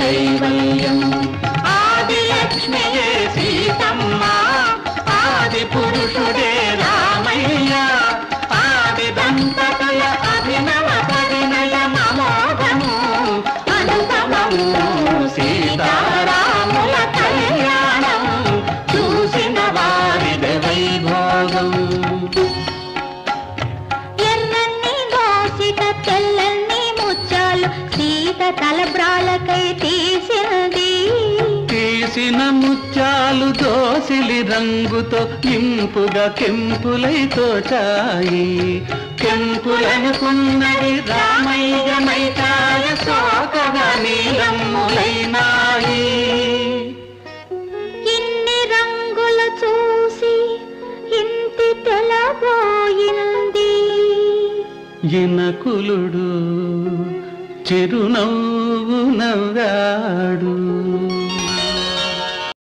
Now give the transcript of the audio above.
కైవల్యం ఆది లక్ష్మియే సీతమ్మ ఆది పురుషుడే రామయ్య ఆది దంపతుల అభినవ పరిణయ మమోహము అనుపమము సీతారాముల కళ్యాణం చూసిన వారిది వైభోగం ఎర్రన్ని దోసిట తెల్లన్ని ముచ్చాలు సీత తలబ్రాలకై తీసినది తీసిన ముత్యాలు దోసిలి రంగుతో ఇంపుగా కెంపులై తోచాయి కెంపులనుకున్నవి రామయ్య మైకాయ సోకగా నీలమ్ములైనాయి ఇన్ని రంగులు చూసి ఇంటి తెలబోయింది ఇనకులుడు చిరునవ్వు నవ్వాడు